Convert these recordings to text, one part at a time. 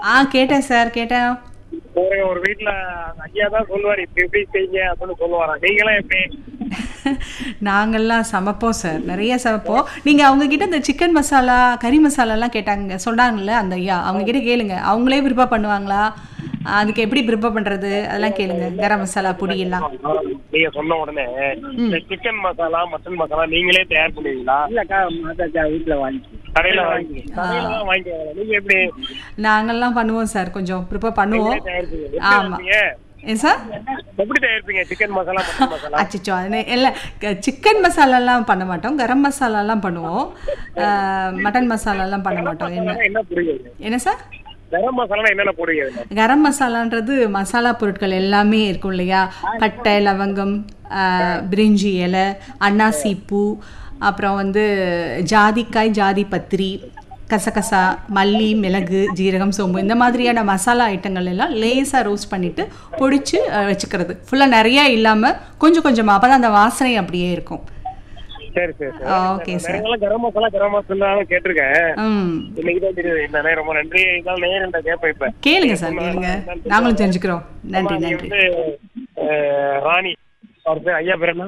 ஆ கேட்டேன் சார் கேட்டேன் ஒரு ஒரு வீட்ல ஐயா தான் சொல்லுவாரு இப்படி இப்படி செய்யுங்க அப்படின்னு சொல்லுவாராம் நீங்களாம் எப்படி நாங்கள்லாம் சமைப்போம் சார் நிறைய சமைப்போம் நீங்கள் அவங்க கிட்ட இந்த சிக்கன் மசாலா கறி மசாலாலாம் கேட்டாங்க சொன்னாங்கல்ல அந்த ஐயா அவங்க கிட்ட கேளுங்க அவங்களே ப்ரிப்பேர் பண்ணுவாங்களா அதுக்கு எப்படி ப்ரிப்பேர் பண்ணுறது அதெல்லாம் கேளுங்க கரம் மசாலா பொடி எல்லாம் நீங்க சொன்ன உடனே இந்த சிக்கன் மசாலா மட்டன் மசாலா நீங்களே தயார் பண்ணுவீங்களா இல்லக்கா மாதாக்கா வீட்டுல வாங்கி கடையில வாங்கி கடையில தான் வாங்கிக்குவாங்க நீங்க எப்படி நாங்கள்லாம் பண்ணுவோம் சார் கொஞ்சம் ப்ரிப்பேர் பண்ணுவோம் நீங்களே தயாரிப்பீங்க எப்படி ஆமா. தயாரிப்பீங்க? ஏன் சார் எப்படி தயாரிப்பீங்க சிக்கன் மசாலா மட்டன் மசாலா அச்சோ அது இல்லை சிக்கன் மசாலாலாம் பண்ண மாட்டோம் கரம் மசாலாலாம் பண்ணுவோம் அஹ், மட்டன் மசாலாலாம் பண்ண மாட்டோம் என்ன என்ன புரியுது என்ன சார் கரம் மசாலா என்னென்ன புரியுது கரம் மசாலான்றது மசாலா பொருட்கள் எல்லாமே இருக்கும் இல்லையா பட்டை லவங்கம் ஆஹ், பிரிஞ்சி இலை அன்னாசி பூ அப்புறம் வந்து ஜாதிக்காய் ஜாதி பத்திரி கசகசா மல்லி மிளகு ஜீரகம் சோம்பு இந்த மாதிரியான மசாலா ஐட்டங்கள் எல்லாம் லேசாக ரோஸ்ட் பண்ணிட்டு பொடிச்சு அஹ், வச்சுக்கிறது ஃபுல்லாக நிறைய இல்லாமல் கொஞ்சம் கொஞ்சமாக அப்போ தான் அந்த வாசனை அப்படியே இருக்கும் சரி சரி சரி ஓகே சார் நாங்களாம் கரம் மசாலா கரம் மசாலா கேட்டிருக்கேன் ம் இன்னைக்கு தான் தெரியுது என்ன ரொம்ப நன்றி இதால் நேரம் கேட்பேன் இப்ப கேளுங்க சார் கேளுங்க நாங்களும் தெரிஞ்சுக்கிறோம் நன்றி நீங்க நன்றி வந்து அஹ், ராணி அவர் பேர் ஐயா பேர் என்ன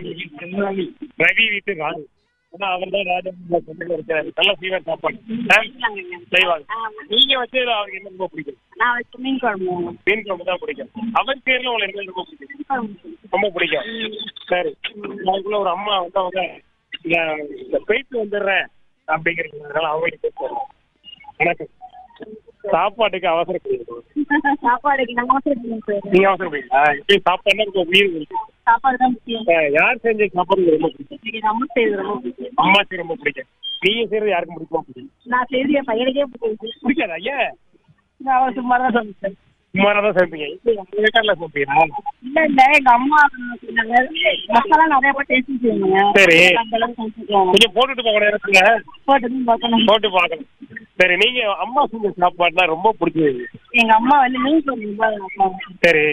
ரவி ரவி வீட்டு ராணி ஆனா அவர் தான் ராஜா இருக்காரு நல்ல சீவன் சாப்பாடு ஆ? செய்வாங்க நீங்க வச்சு அவருக்கு என்ன ரொம்ப பிடிக்கும் நான் வச்சு மீன் குழம்பு மீன் குழம்பு தான் பிடிக்கும் அவர் பேர்ல உங்களுக்கு என்ன ரொம்ப பிடிக்கும் ரொம்ப பிடிக்கும் சரி அதுக்குள்ள ஒரு அம்மா வந்து அவங்க இந்த இந்த போயிட்டு வந்துடுறேன் அப்படிங்கிறதுனால அவங்க பேசுறாங்க வணக்கம் சாப்பாட்டுக்கு அவசரப்படுது சாப்பாடுக்கு நம்ம அவசரம் சார் நீங்க அவசரப்படுறீங்களா இப்படி சாப்பாடுனா உங்களுக்கு உயிர் இருக்கு சாப்பாடு தான் முக்கியம் அஹ் யார் செஞ்ச சாப்பாடு உங்களுக்கு ரொம்ப பிடிக்கும் எனக்கு நம்ம செய்யறது ரொம்ப பிடிக்கும் அம்மா செய்ய ரொம்ப பிடிக்கும் நீங்க செய்யறது யாருக்கும் பிடிக்குமா பிடிக்கும் நான் செய்யறது என் பையனுக்கே பிடிக்கும் பிடிக்காதா ஐயா அவர் சும்மா தான் சொல்லுங்க சுமாரா தான் சமைப்பீங்க இப்படி உங்க வீட்டால சமைப்பீங்களா இல்ல இல்ல எங்க அம்மா சொன்னாங்க மசாலா நிறைய போட்டு டேஸ்ட் செய்வாங்க சரி. அந்த அளவுக்கு செஞ்சுக்குவாங்க கொஞ்சம் போட்டுட்டு போக நேரத்துல போட்டு பார்க்கணும் போட்டு பார்க்கணும் சரி நீங்க அம்மா செஞ்ச சாப்பாடுனா ரொம்ப பிடிச்சது எங்க அம்மா வந்து மீன் குழம்பு ரொம்ப வைப்பாங்க. சரி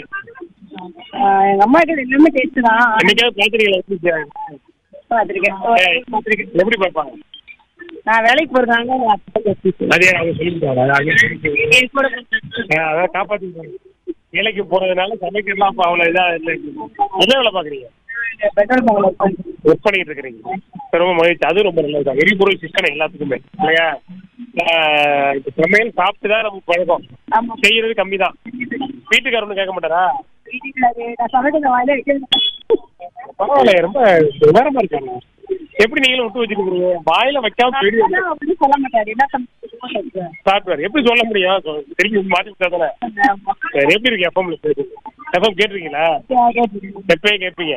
ஆஹ் எங்க அம்மா கிட்ட எல்லாமே டேஸ்ட் தான் என்னைக்காவது பாத்திரிகளை எப்படி செய்றாங்க? பார்த்துருக்கேன் ஏய், எப்படி பார்ப்பாங்க நான் வேலைக்கு போறதுனால நான் அப்பா பேசுவேன். அதே அவங்க சொல்லிட்டாங்க என் கூட பேசுவேன். அதான் காப்பாத்திருக்காங்க வேலைக்கு போறதுனால சமைக்கலாம் அப்ப அவ்வளவு இதா இல்லை என்ன வேலை பாக்குறீங்க பெட்ரோல் பங்க்ல உட்காந்து. ஒர்க் பண்ணிட்டு இருக்கிறீங்க ரொம்ப மகிழ்ச்சி அது ரொம்ப நல்லதுதான் எரிபொருள் சிக்கனம் எல்லாத்துக்குமே இல்லையா ஆஹ் இப்ப சமையல் சாப்பிட்டு தான் நமக்கு பழக்கம் ஆமா. செய்யறது கம்மி தான் வீட்டுக்காரன்னு கேட்க மாட்டாரா வீட்டுல அது நான் சமைக்கிற வாயில வைக்கிறது. பரவாயில்ல ரொம்ப விவரமா இருக்காங்க எப்படி நீங்களும் விட்டு வச்சுருக்கீங்க வாயில வைக்காம போயிடுவீங்க அதான் அப்படின்னு சொல்ல மாட்டாரு என்ன சமைச்சு சாப்பிடுவார் எப்படி சொல்ல முடியும் சொ- திரும்பி மாற்றி விட்டா தானே சரி எப்படி இருக்கு எஃப்எம்ல எஃப்எம் கேட்டிருக்கீங்களா எப்பயே கேட்பீங்க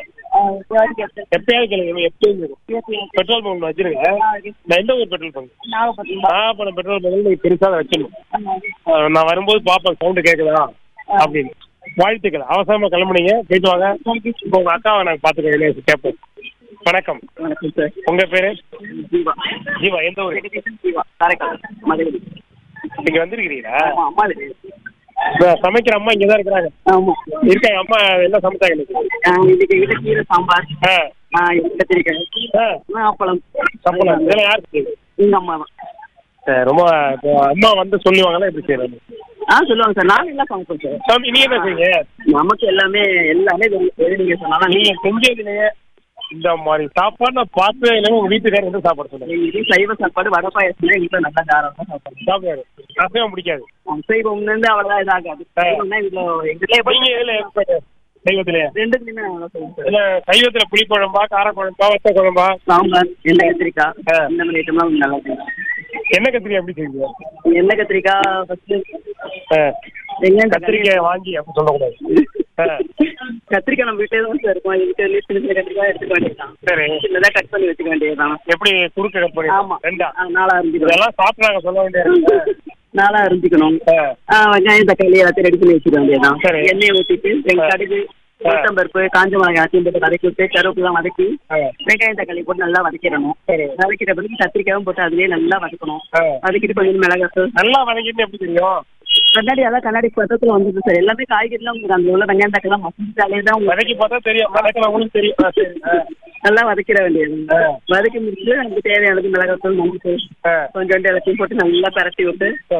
எப்பயாவது கேளுங்க எப்பயும் கேட்கும் பெட்ரோல் பங்க் வச்சிருங்க நான் எந்த ஊர் பெட்ரோல் பங்க் நாகப்பழம் பெட்ரோல் பங்க் நீங்க பெருசா அதை வச்சிடணும் அஹ் நான் வரும்போது பாப்பேன் சவுண்டு கேக்குதா அப்படின்னு வாழ்த்துக்கள் அவசரமா கிளம்புனீங்க போயிட்டு வாங்க இப்போ உங்க அக்காவை நாங்க பாத்துக்கோங்க கேட்போம் வணக்கம் வணக்கம் சார் உங்க பேரு ஜீவா ஜீவா எந்த ஊரு ஜீவா காரைக்கால் மதுரை நீங்க வந்திருக்கிறீங்களா ஆமா அம்மா இருக்கு. இப்ப சமைக்கிற அம்மா இங்கதான் இருக்கிறாங்க ஆமா இருக்காங்க அம்மா என்ன சமைச்சாங்க இன்னைக்கு ஆஹ் இன்னைக்கு வீட்டு கீரை சாம்பார் ஆ, ஆஹ் கத்திரிக்காய் ஆ, ஆஹ் அப்பளம் சம்பளம் இதெல்லாம் யார் செய்யுது? எங்க அம்மா தான் சரி, ரொம்ப இப்போ அம்மா வந்து சொல்லுவாங்களா எப்படி செய்யறது ஆ சொல்லுவாங்க சார் நானும் எல்லாம் சமைப்பேன் சார் சாமி நீங்க என்ன செய்யுங்க நமக்கு எல்லாமே எல்லாமே தெரியும். எது நீங்க சொன்னாலும் நீங்க செஞ்சதுலயே இந்த மாதிரி சாப்பாடு நான் பார்த்ததே இல்லை உங்க வீட்டுக்காரர் எந்த சாப்பாடு சொல்லுங்க எங்க வீட்டு சைவ சாப்பாடு வடை பாயசம் எங்க வீட்டுல நல்லா தாராளமா சாப்பாடு சாப்பிடுவாரு அசைவம் பிடிக்காது சைவம்ல இருந்து அவ்வளவுதான் இதாகாது சைவம்னா வீட்டுல எங்க வீட்டுல நீங்க இதுல expert? சைவத்திலேயே ரெண்டுக்குமே நான் நல்லா செய்வேன் இல்ல சைவத்துல புளி குழம்பா கார குழம்பா வத்த குழம்பா சாம்பார் எண்ணெய் கத்திரிக்காய் ஆ. இந்த மாதிரி ஐட்டம்லாம் கொஞ்சம் நல்லா செய்வேன் என்ன கத்திரிக்காய் எப்படி செய்வீங்க எண்ணெய் கத்திரிக்காய் ஃபர்ஸ்ட் ஆ, வெங்காயம் தக்காளி கத்திரிக்காய் வாங்கி அப்படி சொல்லக்கூடாது ஆ, கத்திரிக்காய் நம்ம வீட்டே தான் சார் இருக்கும் எங்க வீட்டுல சின்ன சின்ன கத்திரிக்காய் எடுத்துக்க வேண்டியதுதான் சரி சின்னதா கட் பண்ணி வச்சுக்க வேண்டியதுதான் எப்படி குறுக்க கட் பண்ணி ஆமா ரெண்டா ஆ, நாலா அரிஞ்சிக்கணும் இதெல்லாம் சாப்பிட்டு நாங்க சொல்ல வேண்டியது நாலா அரிஞ்சிக்கணும் ஆ. ஆ, வெங்காயம் தக்காளி எல்லாத்தையும் ரெடி பண்ணி வச்சுக்க வேண்டியதுதான் சரி. எண்ணெயை ஊற்றிட்டு வெங்காயம் கடுகு உளுத்தம்பருப்பு காஞ்ச மிளகாய் எல்லாத்தையும் போட்டு வதக்கி விட்டு கருவேப்பிலாம் வதக்கி ஆ. வெங்காயம் தக்காளி போட்டு நல்லா வதக்கிடணும் சரி. வதக்கிட்ட பிறகு கத்திரிக்காயும் போட்டு அதுலயே நல்லா வதக்கணும் ஆ. வதக்கிட்டு கொஞ்சம் மிளகாய் நல்லா வதங்கிட்டு எப்படி தெரியும் கண்ணாடி எல்லாம் கண்ணாடி பதத்துல வந்துருக்கு சார் எல்லாமே காய்கறிலாம் உங்களுக்கு அந்த உள்ள வெங்காயம் தக்காளி மசிச்சாலே தான் உங்களுக்கு வதக்கி பார்த்தா தெரியும் வதக்கலாம் உங்களுக்கு தெரியும் ஆ, சரி ஆ. நல்லா வதக்கிட வேண்டியது ஆ. வதக்கி முடிச்சுட்டு அதுக்கு தேவையானது மிளகாய் தூள் மஞ்சள் ஆ. கொஞ்சோண்டு எல்லாத்தையும் போட்டு நல்லா பரட்டி விட்டு